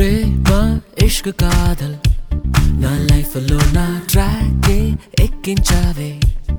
ప్రేమ ఇష్క్ కాదల్ నా లైఫ్ లో నా ట్రాక్ ఎక్కించావే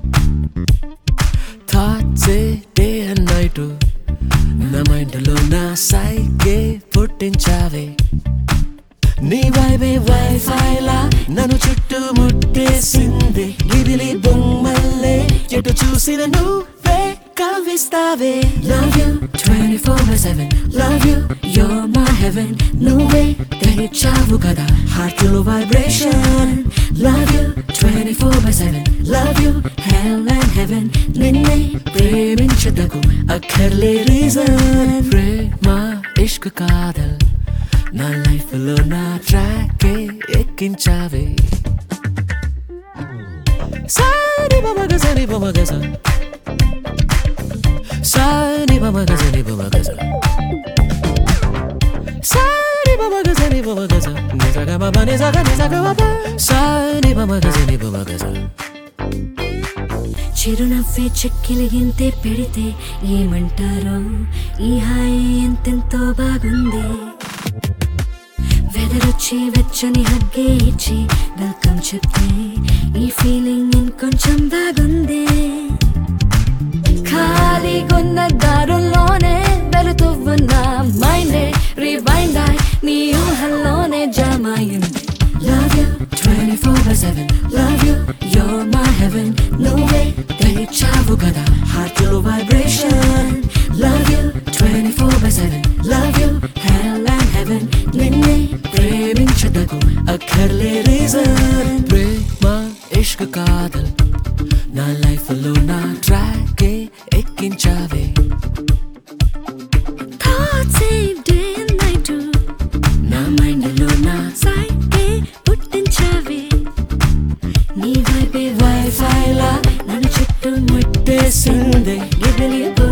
థాట్స్ డే అండ్ నైట్ నా మైండ్ లో నా సైకే పుట్టించావే నీ వైబే వైఫై లా నన్ను చుట్టూ ముట్టేసింది గిరిలి బొమ్మల్లే ఎటు చూసిన నువ్వే కవ్విస్తావే love you twenty four by seven love you your my heaven నువ్వే తెచ్చావు కదా హార్ట్ లో vibration love you twenty four by seven love you hell and heaven నిన్నే ప్రేమించటకు అక్కర్లే రీజన్ ప్రేమ ఇష్క్ కాదల్ నా లైఫ్ లో నా ట్రాక్ ఎక్కించావే సాని బమగ సని బమగ స సాని బమగ సని బమగ స సాని బమగ సని బమగ స నిజగ మమ నిజగ నిజగ మమ సాని బమగ సని బమగ స చిరునవ్వే చెక్కిలిగింతే పెడితే ఏమంటారో ఈ హాయి ఎంతెంతో బాగుంది వెదరొచ్చి వెచ్చని హగ్గే ఇచ్చి వెల్కమ్ చెప్తే ఈ ఫీలింగ్ ఇంకొంచెం బాగుంది ఖాళీగున్న దారుల్లోనే వెళుతున్న మైండే రివైండ్ అయి నీ ఊహల్లోనే జమాయింది Love you 24 by 7 Love you, you're my heaven నువ్వే తెచ్చావు కదా హార్ట్ లో vibration Love you 24 by 7 Love you, hell and heaven నిన్నే ప్రేమించటకు అక్కర్లే రీజన్ ప్రేమ ఇష్క్ కాదల్ నా లైఫ్ లో నా ట్రాక్ ఎక్కించావే Thoughts డే అండ్ నైట్ నా మైండ్ లో నా సైకే పుట్టించావే నీ వైపే వైఫై లా నన్ను చుట్టూ ముట్టేసిందే ముట్టేసింది గిబిలి